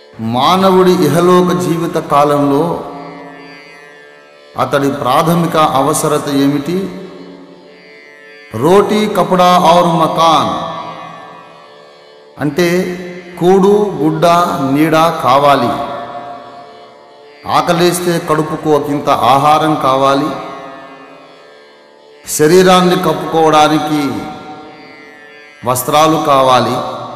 మానవుడి ఇహలోక జీవిత కాలంలో అతడి ప్రాథమిక అవసరత ఏమిటి రోటీ కపడా ఔర్ మకాన్ అంటే కూడు గుడ్డ నీడ కావాలి ఆకలేస్తే కడుపుకు ఒకంత ఆహారం కావాలి శరీరాన్ని కప్పుకోవడానికి వస్త్రాలు కావాలి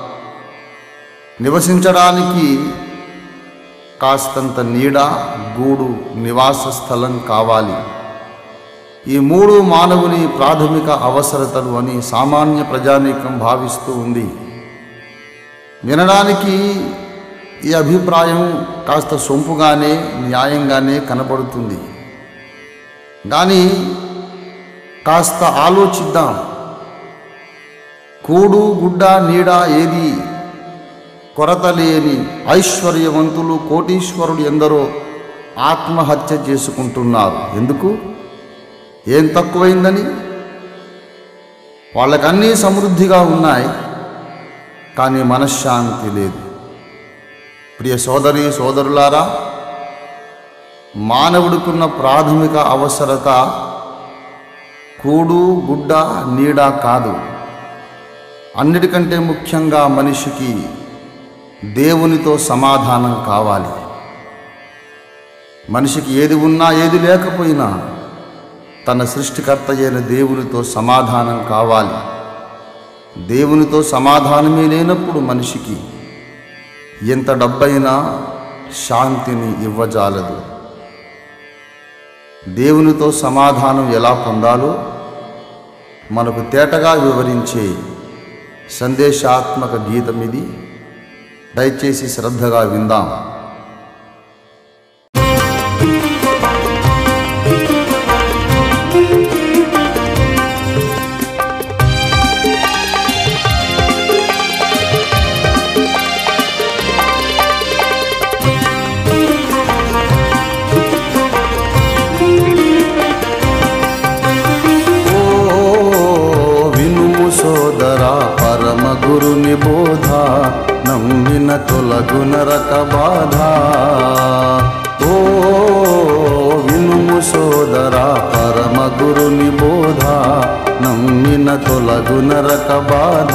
నివసించడానికి కాస్తంత నీడ గూడు నివాస స్థలం కావాలి ఈ మూడు మానవుని ప్రాథమిక అవసరతలు అని సామాన్య ప్రజానీకం భావిస్తూ ఉంది వినడానికి ఈ అభిప్రాయం కాస్త సొంపుగానే న్యాయంగానే కనబడుతుంది కానీ కాస్త ఆలోచిద్దాం కూడు గుడ్డ నీడ ఏది కొరత లేని ఐశ్వర్యవంతులు కోటీశ్వరుడు ఎందరో ఆత్మహత్య చేసుకుంటున్నారు ఎందుకు ఏం తక్కువైందని వాళ్ళకన్నీ సమృద్ధిగా ఉన్నాయి కానీ మనశ్శాంతి లేదు ప్రియ సోదరి సోదరులారా మానవుడికున్న ప్రాథమిక అవసరత కూడు గుడ్డ నీడ కాదు అన్నిటికంటే ముఖ్యంగా మనిషికి దేవునితో సమాధానం కావాలి మనిషికి ఏది ఉన్నా ఏది లేకపోయినా తన సృష్టికర్త అయిన దేవునితో సమాధానం కావాలి దేవునితో సమాధానమే లేనప్పుడు మనిషికి ఎంత డబ్బైనా శాంతిని ఇవ్వజాలదు దేవునితో సమాధానం ఎలా పొందాలో మనకు తేటగా వివరించే సందేశాత్మక గీతం ఇది దయచేసి శ్రద్ధగా విందాం ఓ వినుము సోదరా పరమ గురుని బోధ నమ్మిన తొలగు నరక బాధ ఓ వినుము సోదరా పరమ గురుని బోధ నమ్మిన తొలగు నరక బాధ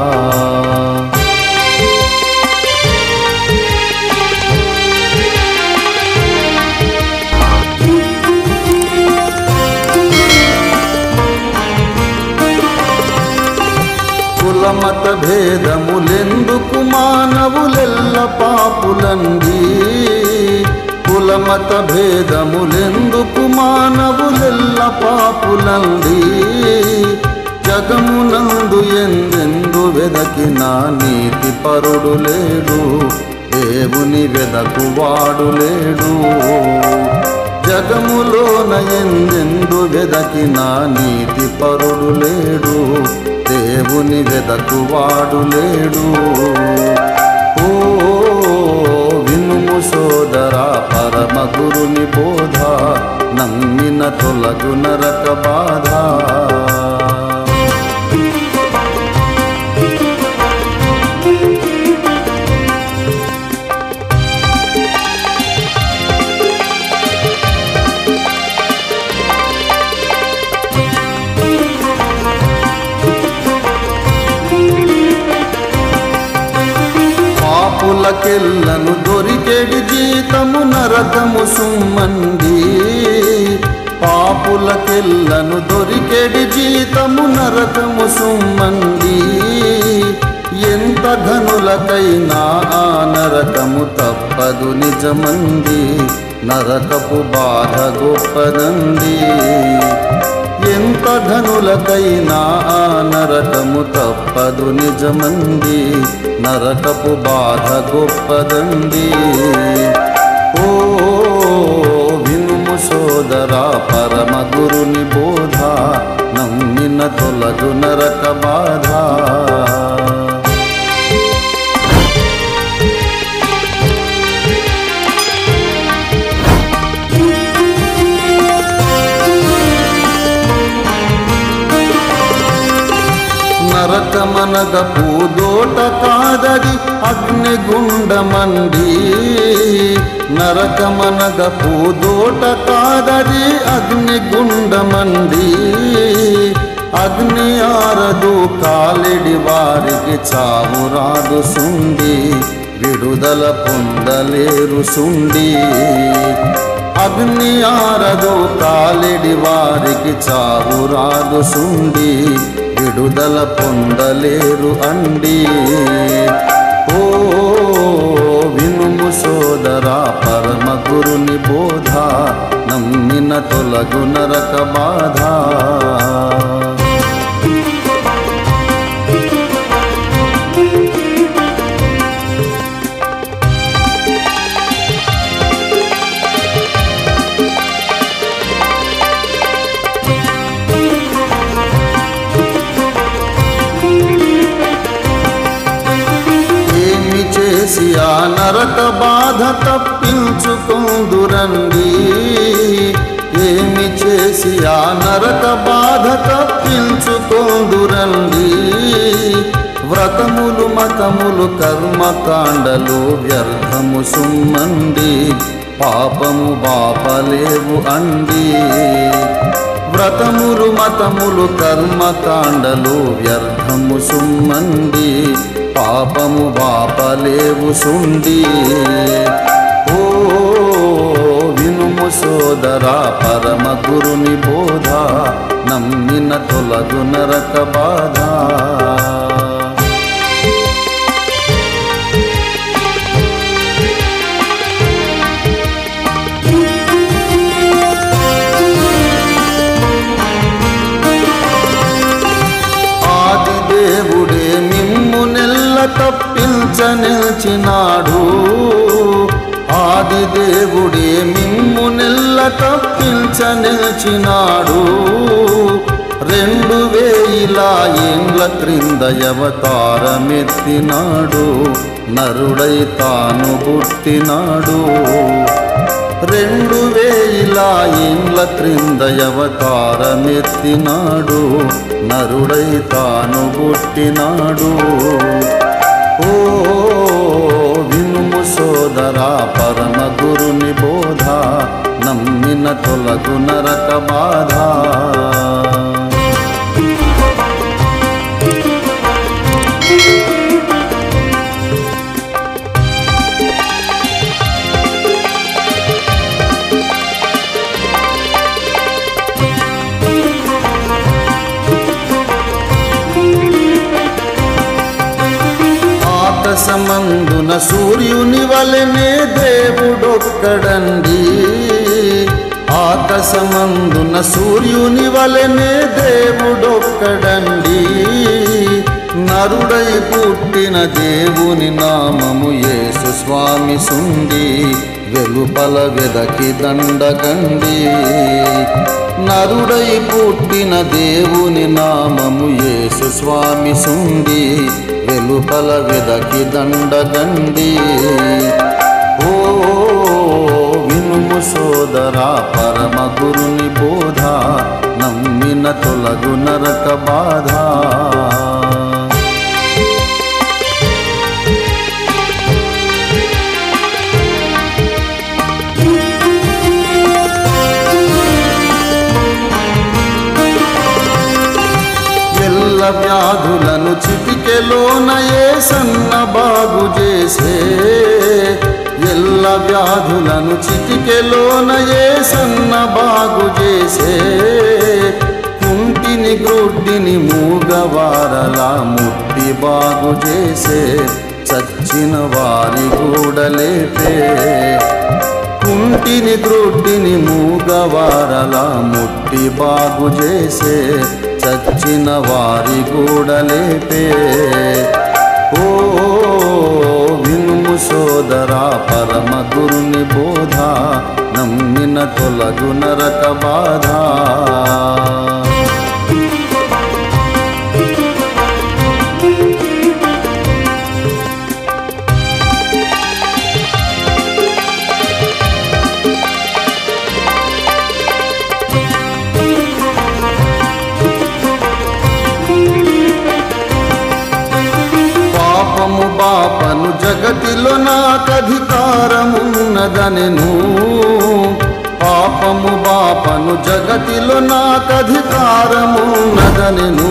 కులమత భేదములెందుకు మానవులెల్ల పాపులండి కులమత భేదములెందుకు మానవులెల్ల పాపులండి జగమునందు ఎందెందు వెదకిన నీతి పరుడు లేడు దేవుని వెదకు వాడు లేడు జగములోన ఎందెందు వెదకిన నీతి పరుడు లేడు దేవుని వెదకు వాడు లేడు ఓ వినుము సోదరా పరమ గురుని బోధ నమ్మిన తొలగు నరక బాధ పాపులకెల్లను దొరికెడి జీతము నరకము సుమ్మండి పాపులకెల్లను దొరికెడి జీతము నరకము సుమ్మండి ఎంత ఘనులకైనా ఆ నరకము తప్పదు నిజమంది నరకపు బాధ గొప్పదండి ఎంత ధనులకైనా ఆ నరకము తప్పదు నిజమంది నరకపు బాధ గొప్పదండి ఓ వినుము సోదరా పరమ గురుని బోధ నమ్మిన తొలగు నరక బాధ నరకమనగ పూదోట కాదది అగ్నిగుండమండి నరకమనగ పూదోట కాదది అగ్నిగుండమండి అగ్ని ఆరదు కాలిడి వారికి చావు రాదు సుండి విడుదల పొందలేరు సుండి అగ్ని ఆరదు కాలిడి వారికి చావు రాదు సుండి విడుదల పొందలేరు అండి ఓ వినుము సోదరా పరమ గురుని బోధ నమ్మిన తొలగు నరక బాధ ఏమి చేసి ఆ నరక బాధ తప్పించుకుందురండి ఏమి చేసి ఆ నరక బాధ తప్పించుకుందురండి వ్రతములు మతములు కర్మకాండలు వ్యర్థము సుమ్మండి పాపము బాపలేవు అండి వ్రతములు మతములు కర్మకాండలు వ్యర్థము సుమ్మండి పాపము బాపలేవు సుండి ఓ వినుము సోదరా పరమ గురుని బోధ నమ్మిన తొలగు నరక బాధ ఆది దేవుడే మిమ్ము నెల్ల తప్పించ నిల్చినాడు ఆది దేవుడే మిమ్ము నెల్ల తప్పించ నిల్చినాడు రెండు వేయిల ఏండ్ల క్రింద అవతారమెత్తినాడు నరుడై తాను పుట్టినాడు రెండు వేల ఏండ్ల క్రింద అవతారమెత్తినాడు నరుడై తాను పుట్టినాడు ఓ వినుము సోదరా పరమ గురుని బోధ నమ్మిన తొలగు నరక బాధ ఆకాశమందున సూర్యుని వలనే దేవుడొక్కడండి ఆకాశమందున సూర్యుని వలనే దేవుడొక్కడండి నరుడై పుట్టిన దేవుని నామము యేసు స్వామి సుండి వెలుపల వెదకి దండగండి నరుడై పుట్టిన దేవుని నామము యేసు స్వామి సుండి వెలుపల వెదకి దండగండి ఓ వినుము సోదరా పరమ గురుని బోధ నమ్మిన తొలగు నరక బాధ ఎల్ల వ్యాధులను చిటికెలోన ఏ సన్న బాగు చేసే ఎల్ల వ్యాధులను చిటికెలోన ఏ సన్న బాగు చేసే కుంటిని గ్రుడ్డిని మూగవారలా ముట్టి బాగు చేసే చచ్చిన వారి గూడలేపే కుంటిని గ్రుడ్డిని మూగవారలా ముట్టి బాగు చేసే చచ్చిన వారి గూడలేపే ఓ వినుము సోదరా పరమ గురుని బోధ నమ్మిన తొలగు నరక బాధ పాపము బాపను నాకధికారమున్నదనెను పాపము బాపను జగతిలో నాకధికారమున్నదనెను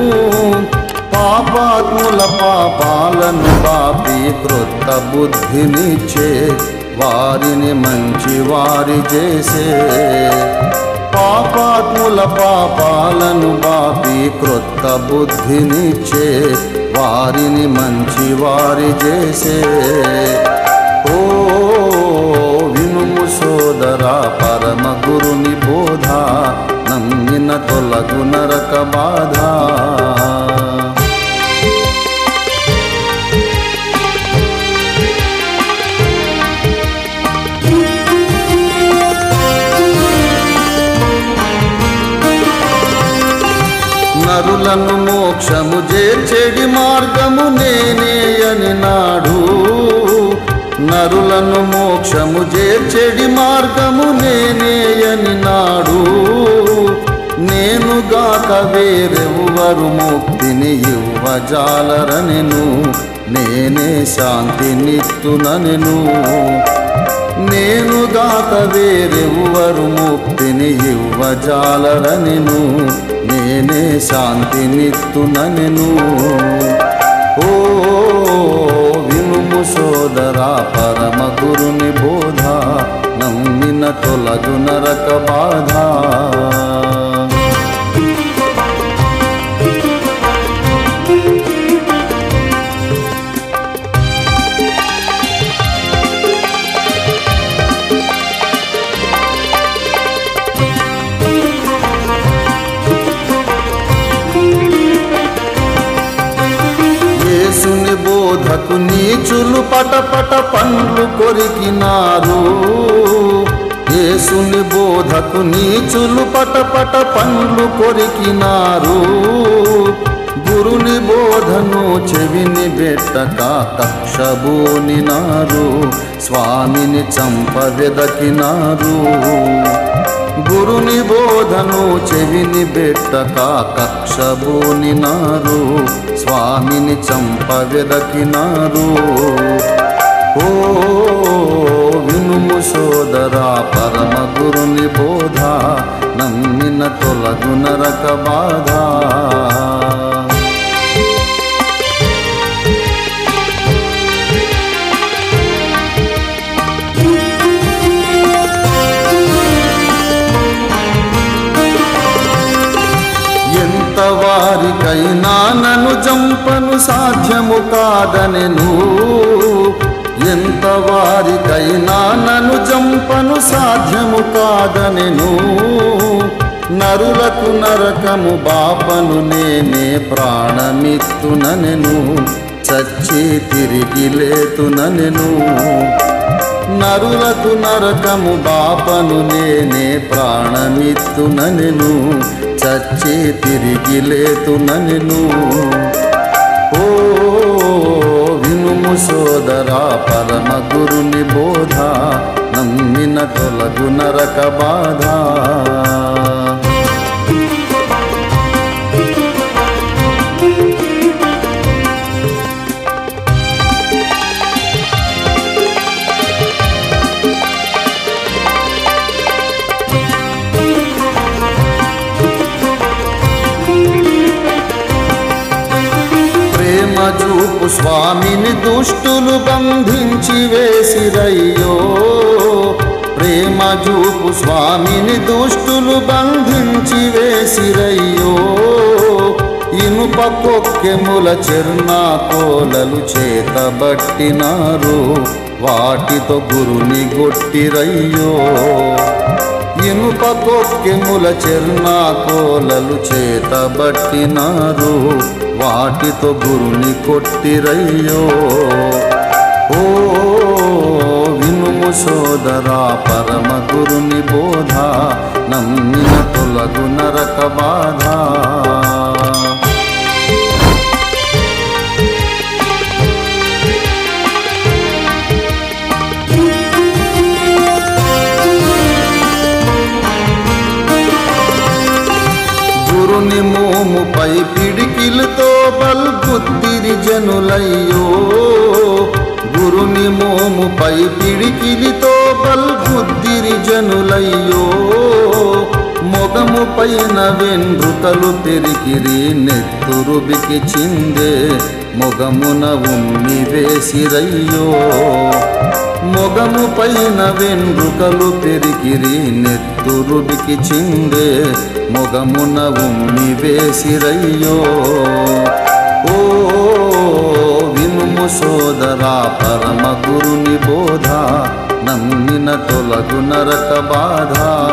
పాపాత్ముల పాపాలను పాపి క్రొత్త బుద్ధినిచ్చే వారిని మంచి వారి చేసే పాపాత్ముల పాపాలను బాపి క్రొత్త బుద్ధినిచ్చే వారిని మంచి వారి చేసే ఓ వినుము సోదరా పరమ గురుని బోధ నమ్మిన తొలగు నరక బాధ నరులను మోక్షము చేర్చెడి మార్గము నేనే అని నాడు నరులను మోక్షము చేర్చెడి మార్గము నేనే అని నాడు నేనుగాక వేరెవ్వరు ముక్తిని ఇవ్వజాలరనెను నేనే శాంతినిత్తుననెను నేనుగాక వేరెవ్వరు ముక్తిని ఇవ్వజాలరనెను నేనే శాంతినిత్తుననెను ఓ వినుము సోదరా పరమ గురుని బోధ నమ్మిన తొలగు నరక బాధ యేసుని బోధకు నీచులు పటపట పండ్లు కొరికినారు యేసుని బోధకు నీచులు పటపట పండ్లు కొరికినారు గురుని బోధను చెవిని బెట్టక కక్షబూనినారు స్వామిని చంప వెదకినారు గురుని బోధను చెవిని బెట్టక కక్షబూనినారు స్వామిని చంప వెదకినారు ఓ వినుము సోదరా పరమ గురుని బోధ నమ్మిన తొలగు నరక బాధ ఎంత వారికైనా నన్ను జంపను సాధ్యము కాదనెను ఎంత వారికైనా నన్ను జంపను సాధ్యము కాదనెను నరులకు నరకము బాపను నేనే ప్రాణమిత్తుననెను చచ్చి తిరిగి లేతుననెను నరులకు నరకము బాపను నేనే ప్రాణమిత్తుననెను చచ్చి తిరిగి లేతుననెను ఓ వినుము సోదరా పరమ గురుని బోధ నమ్మిన తొలగు నరక బాధ ప్రేమ చూపు స్వామిని దుష్టులు బంధించి వేసిరయ్యో ప్రేమ చూపు స్వామిని దుష్టులు బంధించి వేసిరయ్యో ఇనుప కొక్కెముల చెర్నా కోలలు చేతబట్టినారు వాటితో గురుని గొట్టిరయ్యో ఇనుప కొక్కెముల చెర్నా కోలలు చేతబట్టినారు వాటితో గురుని కొట్టిరయ్యో ఓ వినుము సోదరా పరమ గురుని బోధ నమ్మిన తొలగు నరక బాధ గురుని మోముపై పిడికిలతో బల్బుద్దిరి జనులయ్యో గురుని మోముపై పై పిడికిలితో బల్బుద్దిరి జనులయ్యో మొగము పైన వెన్రుకలు పెరిగిరి నెత్తురుబికి చిందే మొగమున ఉమ్మి వేసిరయ్యో మొగము పైన వెన్రుకలు పెరిగిరి నెత్తురుబికి చిందే మొగమున ఉమ్మి వేసిరయ్యో ఓ వినుము సోదరా పరమ గురుని బోధ నమ్మిన తొలగు నరక బాధ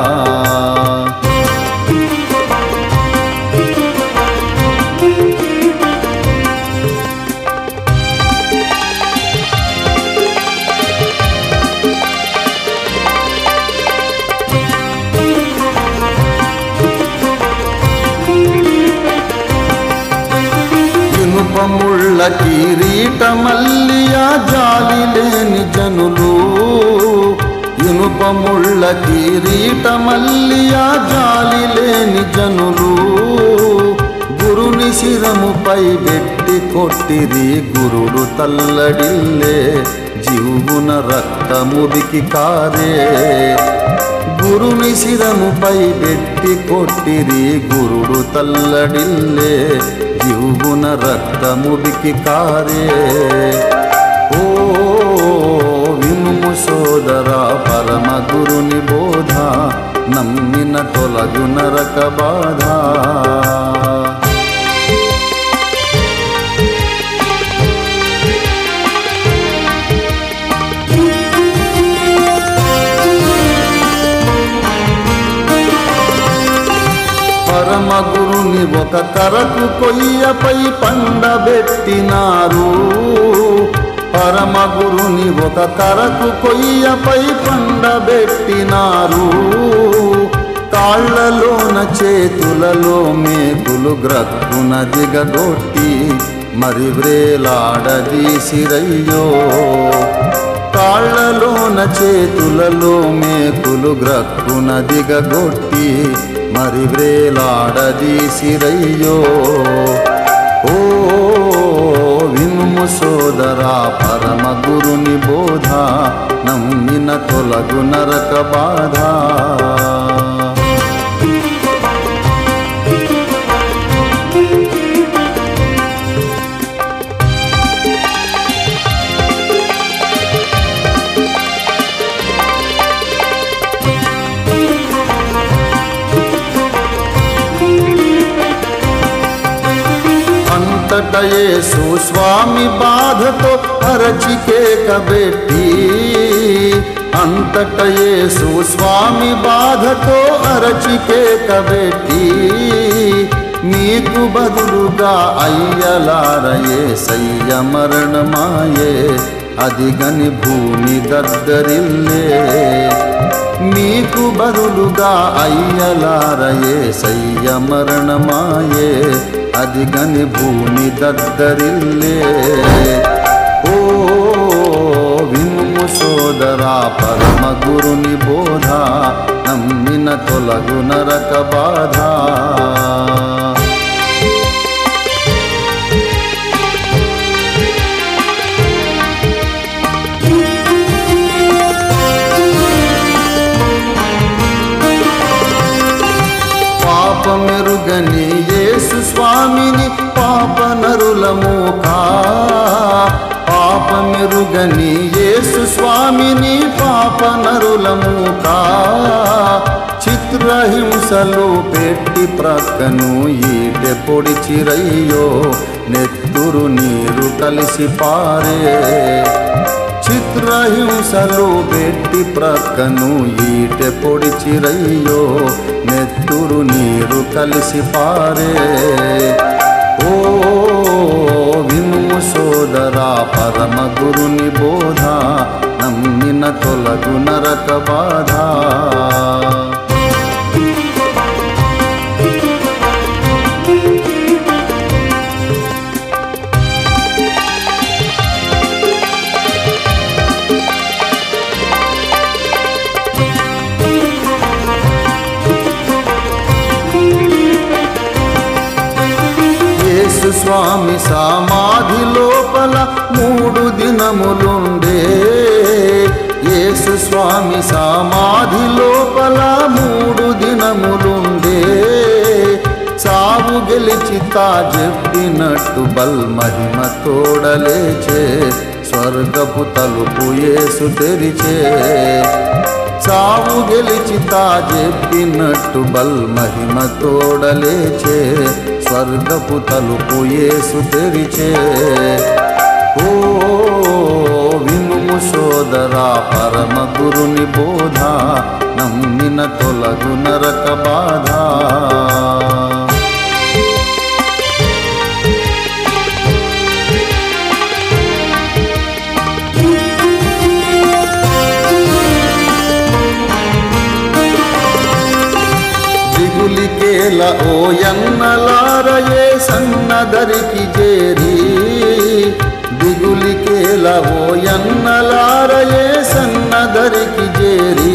ఇనుపముళ్ళ కిరీట మల్లియా జాలి లేని జనులు ఇనుపముళ్ళ కిరీట మల్లియా జాలి లేని జనులు గురుని శిరముపై పెట్టి కొట్టిరి గురుడు తల్లడిల్లే జీవున రక్తముడికి కారే గురుని శిరముపై పెట్టి కొట్టిరి గురుడు తల్లడిల్లే జీవున రక్తముడికి కారే ఓ వినుము సోదరా పరమ గురుని బోధ నమ్మిన తొలగు నరక బాధ పరమ గురుని ఒక కరకు కొయ్యపై పండబెట్టినారు పరమ గురుని ఒక కరకు కొయ్యపై పండబెట్టినారు కాళ్ళలోన చేతులలో మేకులు గ్రక్కున దిగగొట్టి మరి వ్రేలాడదీసిరయ్యో కాళ్ళలోన చేతులలో మేకులు గ్రక్కున దిగగొట్టి మరి వ్రేలాడదీసిరయ్యో ఓ వినుము సోదరా పరమ గురుని బోధ నమ్మిన తొలగు నరక బాధ అంతట యేసు స్వామి బాధతో అరచికేక పెట్టి అంతట యేసు స్వామి బాధతో అరచికేక పెట్టి మీకు బదులుగా అయ్యలారయే సయ్య మరణమాయే అదిగని భూమి దద్దరిల్లే మీకు బదులుగా అయ్యలారయే సయ్య మరణమాయే అదిగని భూమి దద్దరిల్లే ఓ వినుము సోదరా పరమ గురుని బోధ నమ్మిన తొలగు నరక బాధ పాపమెరుగని యేసు స్వామిని పాప నరులముఖా పాపమెరుగని యేసు స్వామిని పాప నరులముఖా చిత్రహింసలు పెట్టి ప్రక్కను ఈటె పొడిచిరయ్యో నెత్తురు నీరు కలిసి పారే చిత్రహింసలు పెట్టి ప్రక్కను ఈటె పొడిచిరయ్యో నెత్తురు నీరు కలిసి పారే ఓ వినుము సోదరా పరమ గురుని బోధ నమ్మిన తొలగు నరక బాధ యేసు స్వామి సమాధి లోపల మూడు దినములుండే యేసు స్వామి సమాధి లోపల మూడు దినములుండే సావు గెలిచి తా చెప్పినట్టు బల్ మహిమ తోడలేచే స్వర్గపు తలుపు యేసు తెరిచే సావు గెలిచి తా చెప్పినట్టు బల్ మహిమ తోడలేచే స్వర్గపు తలుపు యేసు తెరిచే ఓ వినుము సోదరా పరమ గురుని బోధ నమ్మిన తొలగు నరక బాధ దిగులికేల ఓ ఎన్నలారయే సన్నదరికి చేరి దిగులికేల ఓ ఎన్నలారయే సన్నదరికి చేరి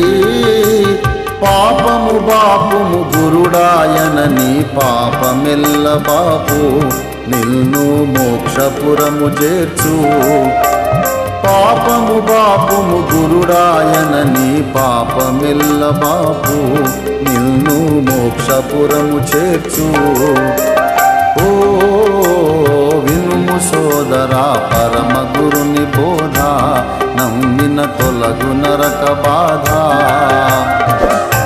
పాపము బాపుము గురుడాయనని పాపమెల్ల బాపు నిల్ను మోక్షపురము చేర్చు పాపము బాపుము గురుడాయనని పాపమిల్ల బాపు నిన్ను మోక్షపురము చేర్చు ఓ వినుము సోదరా పరమ గురుని బోధ నమ్మిన తొలగు నరక బాధ